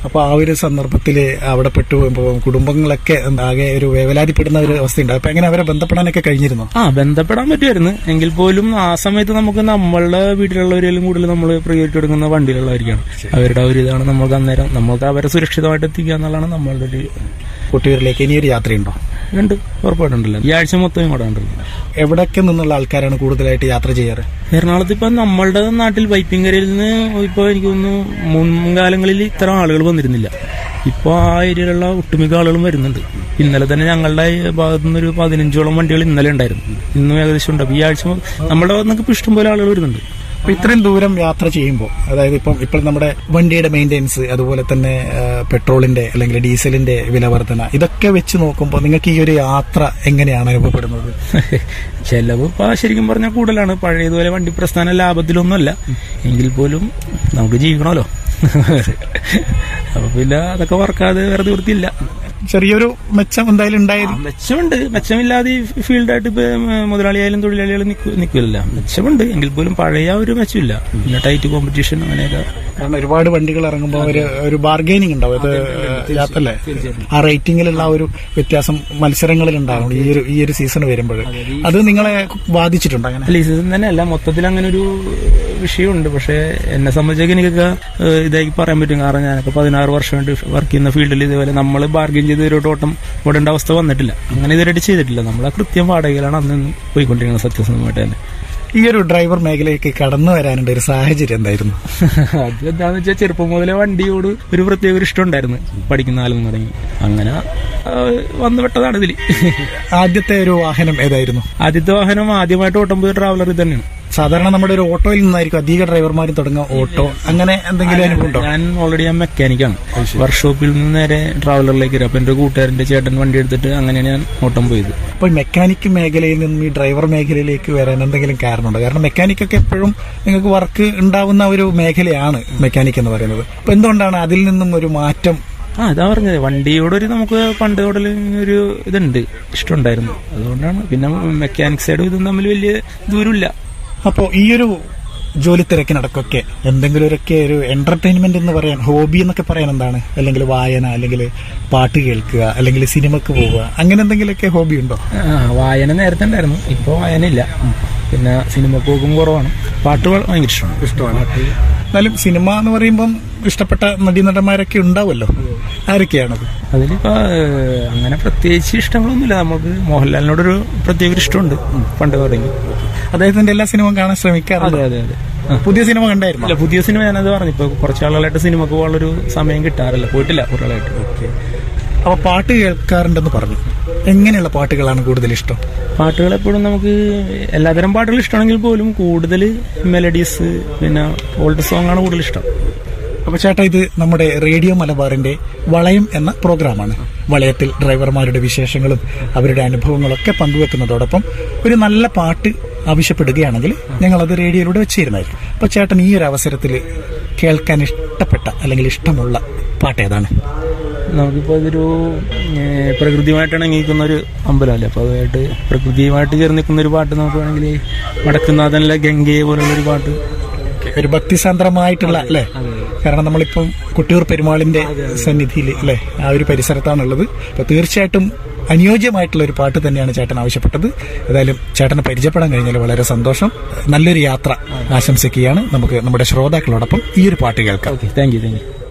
അപ്പൊ ആ ഒരു സന്ദർഭത്തിൽ അവിടെ പെട്ടു ഇപ്പൊ കുടുംബങ്ങളൊക്കെ ആകെ ഒരു വേവലാതിപ്പെടുന്ന ഒരു അവസ്ഥയുണ്ട് അപ്പൊ എങ്ങനെ അവരെ ബന്ധപ്പെടാനൊക്കെ കഴിഞ്ഞിരുന്നു ആ ബന്ധപ്പെടാൻ പറ്റുമായിരുന്നു എങ്കിൽ പോലും ആ സമയത്ത് നമുക്ക് നമ്മളുടെ വീട്ടിലുള്ളവരെല്ലാം കൂടുതൽ നമ്മൾ പ്രയോറിറ്റി കൊടുക്കുന്ന വണ്ടിയിലുള്ളവരിക്കാണ് അവരുടെ ആ ഒരു ഇതാണ് നമ്മൾക്ക് അന്നേരം നമ്മൾക്ക് അവരെ സുരക്ഷിതമായിട്ട് എത്തിക്കുക എന്നുള്ളതാണ് നമ്മളുടെ ഒരു കൊട്ടിയൂരിലേക്ക് ഇനിയൊരു യാത്രയുണ്ടോ ഉണ്ട് ഉറപ്പായിട്ടുണ്ടല്ലോ ഈ ആഴ്ച മൊത്തം ഇങ്ങോട്ട് ഉണ്ടല്ലോ എവിടൊക്കെ നിന്നുള്ള ആൾക്കാരാണ് കൂടുതലായിട്ട് യാത്ര ചെയ്യാറ് എറണാകുളത്ത് ഇപ്പൊ നമ്മളുടെ നാട്ടിൽ വൈപ്പിങ്കരയിൽ നിന്ന് ഇപ്പൊ എനിക്ക് തോന്നുന്നു മുൻകാലങ്ങളിൽ ഇത്ര ആളുകൾ വന്നിരുന്നില്ല ഇപ്പൊ ആ ഏരിയയിലുള്ള ഒട്ടുമിക്ക ആളുകളും വരുന്നുണ്ട് ഇന്നലെ തന്നെ ഞങ്ങളുടെ ഭാഗത്തു നിന്ന് ഒരു പതിനഞ്ചോളം വണ്ടികൾ ഇന്നലെ ഉണ്ടായിരുന്നു ഇന്നും ഏകദേശം ഉണ്ട് അപ്പൊ ഈ ആഴ്ച മൊ- നമ്മുടെ ഭാഗത്ത് നിന്നൊക്കെ ഇപ്പൊ ഇഷ്ടംപോലെ ആളുകൾ വരുന്നുണ്ട് അപ്പൊ ഇത്രയും ദൂരം യാത്ര ചെയ്യുമ്പോൾ അതായത് ഇപ്പം ഇപ്പോൾ നമ്മുടെ വണ്ടിയുടെ മെയിൻ്റെനൻസ് അതുപോലെ തന്നെ ആ, പെട്രോളിന്റെ അല്ലെങ്കിൽ ഡീസലിന്റെ വില വർധന ഇതൊക്കെ വെച്ച് നോക്കുമ്പോൾ നിങ്ങൾക്ക് ഈ ഒരു യാത്ര എങ്ങനെയാണ് അനുഭവപ്പെടുന്നത് ചെലവ് ഇപ്പൊ ശരിക്കും പറഞ്ഞാൽ കൂടുതലാണ് പഴയതുപോലെ വണ്ടി പ്രസ്ഥാനം ലാഭത്തിലൊന്നുമല്ല എങ്കിൽ പോലും നമുക്ക് ജീവിക്കണമല്ലോ അപ്പൊ പിന്നെ അതൊക്കെ വർക്കാതെ വേറെ നിവൃത്തിയില്ല ചെറിയൊരു മെച്ചം എന്തായാലും ഉണ്ടായിരുന്നു മെച്ചമുണ്ട് മെച്ചമില്ലാതെ ഈ ഫീൽഡായിട്ട് ഇപ്പൊ മുതലാളിയായാലും തൊഴിലാളിയായാലും നിൽക്കില്ല മെച്ചമുണ്ട് എങ്കിൽ പോലും പഴയ ഒരു മെച്ചമില്ല പിന്നെ ടൈറ്റ് കോമ്പറ്റീഷൻ അങ്ങനെയൊക്കെ കാരണം ഒരുപാട് വണ്ടികൾ ഇറങ്ങുമ്പോൾ ഒരു ഒരു ബാർഗൈനിങ് ഉണ്ടാവും അത് യാത്രല്ലേ ആ റേറ്റിംഗിലുള്ള ആ ഒരു വ്യത്യാസം മത്സരങ്ങളിൽ ഉണ്ടാവും ഈ ഒരു ഈ ഒരു സീസൺ വരുമ്പോൾ അത് നിങ്ങളെ ബാധിച്ചിട്ടുണ്ട് അങ്ങനെ അല്ല ഇത് തന്നെയല്ല മൊത്തത്തിൽ അങ്ങനെ ഒരു വിഷയമുണ്ട് പക്ഷെ എന്നെ സംബന്ധിച്ചൊക്കെ എനിക്കൊക്കെ ഏഹ്, ഇതായി പറയാൻ പറ്റും കാരണം ഞാനൊക്കെ പതിനാറ് വർഷമായിട്ട് വർക്ക് ചെയ്യുന്ന ഫീൽഡിൽ ഇതുപോലെ നമ്മൾ ബാർഗെയിൻ ചെയ്ത് ഒരു ഓട്ടം ഓടേണ്ട അവസ്ഥ വന്നിട്ടില്ല അങ്ങനെ ഇതുവരെയായിട്ട് ചെയ്തിട്ടില്ല നമ്മൾ ആ കൃത്യം വാടകയിലാണ് അന്ന് പോയിക്കൊണ്ടിരിക്കുന്നത് സത്യസന്ധമായിട്ട് തന്നെ ഈ ഒരു ഡ്രൈവർ മേഖലയിലേക്ക് കടന്നു വരാനുള്ള ഒരു സാഹചര്യം എന്തായിരുന്നു അത് എന്താന്ന് വെച്ചാൽ ചെറുപ്പം മുതലേ വണ്ടിയോട് ഒരു പ്രത്യേക ഒരു ഇഷ്ടം ഉണ്ടായിരുന്നു പഠിക്കുന്ന കാലം തുടങ്ങി അങ്ങനെ ആ, വന്നു പെട്ടതാണ് ഇതില് ആദ്യത്തെ ഒരു വാഹനം ഏതായിരുന്നു ആദ്യത്തെ വാഹനം ആദ്യമായിട്ട് ഓട്ടം പോയ ട്രാവലർ ഇത് തന്നെയാണ് സാധാരണ നമ്മുടെ ഒരു ഓട്ടോയിൽ നിന്നായിരിക്കും അധിക ഡ്രൈവർമാരും തുടങ്ങുക ഓട്ടോ അങ്ങനെ എന്തെങ്കിലും അനുഭവം ഉണ്ടോ ഞാൻ ഓൾറെഡി ഞാൻ മെക്കാനിക്കാണ് വർക്ക്ഷോപ്പിൽ നിന്ന് നേരെ ട്രാവലറിലേക്ക് വരും അപ്പൊ എന്റെ കൂട്ടുകാരന്റെ ചേട്ടൻ വണ്ടി എടുത്തിട്ട് അങ്ങനെയാണ് ഞാൻ ഓട്ടം പോയത് അപ്പോൾ മെക്കാനിക് മേഖലയിൽ നിന്നും ഈ ഡ്രൈവർ മേഖലയിലേക്ക് വരാൻ എന്തെങ്കിലും കാരണമുണ്ടോ കാരണം മെക്കാനിക് ഒക്കെ എപ്പോഴും നിങ്ങൾക്ക് വർക്ക് ഉണ്ടാവുന്ന ഒരു മേഖലയാണ് മെക്കാനിക് എന്ന് പറയുന്നത് അപ്പൊ എന്തുകൊണ്ടാണ് അതിൽ നിന്നും ഒരു മാറ്റം ആ അതാ പറഞ്ഞത് വണ്ടിയോടൊരു നമുക്ക് പണ്ട് മുതൽ ഒരു ഇതുണ്ട് ഇഷ്ടമുണ്ടായിരുന്നു അതുകൊണ്ടാണ് പിന്നെ മെക്കാനിക് സൈഡും ഇതും തമ്മിൽ വലിയ ദൂരമില്ല അപ്പോൾ ഈ ഒരു ജോലി തിരക്കിനടക്കൊക്കെ എന്തെങ്കിലുമൊക്കെ ഒരു എന്റർടൈൻമെന്റ് എന്ന് പറയാൻ ഹോബി എന്നൊക്കെ പറയാൻ എന്താണ് അല്ലെങ്കിൽ വായന അല്ലെങ്കിൽ പാട്ട് കേൾക്കുക അല്ലെങ്കിൽ സിനിമക്ക് പോവുക അങ്ങനെ എന്തെങ്കിലുമൊക്കെ ഹോബി ഉണ്ടോ ആ, വായന നേരത്തെ ഉണ്ടായിരുന്നു ഇപ്പൊ വായനയില്ല പിന്നെ സിനിമ പോകും കുറവാണ് പാട്ടുകൾ ഭയങ്കര ഇഷ്ടമാണ് ഇഷ്ടമാണ് എന്നാലും സിനിമ എന്ന് പറയുമ്പം ഇഷ്ടപ്പെട്ട നടീനടന്മാരൊക്കെ ഉണ്ടാവുമല്ലോ ആരൊക്കെയാണത് അതിലിപ്പോ ഏഹ്, അങ്ങനെ പ്രത്യേകിച്ച് ഇഷ്ടങ്ങളൊന്നുമില്ല നമുക്ക് മോഹൻലാലിനോടൊരു പ്രത്യേക ഒരു ഇഷ്ടമുണ്ട് പണ്ട് തുടങ്ങി അദ്ദേഹത്തിന്റെ എല്ലാ സിനിമയും കാണാൻ ശ്രമിക്കാറുണ്ട് അതെ അതെ അതെ ആ. പുതിയ സിനിമ കണ്ടായിരുന്നു ഇല്ല പുതിയ സിനിമ ഞാനത് പറഞ്ഞു ഇപ്പൊ കുറച്ച് ആളുകളായിട്ട് സിനിമക്ക് പോകാനുള്ളൊരു സമയം കിട്ടാറില്ല പോയിട്ടില്ല കുറേ ആളായിട്ട് അപ്പൊ പാട്ട് കേൾക്കാറുണ്ടെന്ന് പറഞ്ഞു എങ്ങനെയുള്ള പാട്ടുകളാണ് കൂടുതൽ ഇഷ്ടം പാട്ടുകൾ എപ്പോഴും നമുക്ക് എല്ലാതരം പാട്ടുകൾ ഇഷ്ടമാണെങ്കിൽ പോലും കൂടുതൽ മെലഡീസ് പിന്നെ ഓൾഡ് സോങ് ആണ് കൂടുതൽ ഇഷ്ടം അപ്പൊ ചേട്ടാ ഇത് നമ്മുടെ റേഡിയോ മലബാറിന്റെ വളയം എന്ന പ്രോഗ്രാമാണ് വളയത്തിൽ ഡ്രൈവർമാരുടെ വിശേഷങ്ങളും അവരുടെ അനുഭവങ്ങളൊക്കെ പങ്കുവെക്കുന്നതോടൊപ്പം ഒരു നല്ല പാട്ട് ആവശ്യപ്പെടുകയാണെങ്കിൽ ഞങ്ങൾ അത് റേഡിയോയിലൂടെ വെച്ചിരുന്നായിരുന്നു അപ്പൊ ചേട്ടൻ ഈ ഒരു അവസരത്തിൽ കേൾക്കാൻ ഇഷ്ടപ്പെട്ട അല്ലെങ്കിൽ ഇഷ്ടമുള്ള പാട്ട് ഏതാണ് നമുക്കിപ്പോ ഇതൊരു ഏഹ്, പ്രകൃതിയുമായിട്ട് ഇണങ്ങിയിരിക്കുന്ന ഒരു അമ്പലമല്ലേ അപ്പൊ അതുമായിട്ട് പ്രകൃതിയുമായിട്ട് ചേർന്ന് നിൽക്കുന്ന ഒരു പാട്ട് നമുക്ക് വേണമെങ്കിൽ വടക്കുന്നാഥനിലെ ഗംഗയെ പോലുള്ള ഒരു പാട്ട് ഒരു ഭക്തിസാന്ദ്രമായിട്ടുള്ള അല്ലെ കാരണം നമ്മളിപ്പം കുട്ടിയൂർ പെരുമാളിന്റെ സന്നിധിയിൽ അല്ലെ ആ ഒരു പരിസരത്താണുള്ളത് അപ്പൊ തീർച്ചയായിട്ടും അനുയോജ്യമായിട്ടുള്ള ഒരു പാട്ട് തന്നെയാണ് ചേട്ടൻ ആവശ്യപ്പെട്ടത് ഏതായാലും ചേട്ടനെ പരിചയപ്പെടാൻ കഴിഞ്ഞാൽ വളരെ സന്തോഷം നല്ലൊരു യാത്ര ആശംസിക്കുകയാണ് നമുക്ക് നമ്മുടെ ശ്രോതാക്കളോടൊപ്പം ഈ ഒരു പാട്ട് കേൾക്കാം okay thank you thank U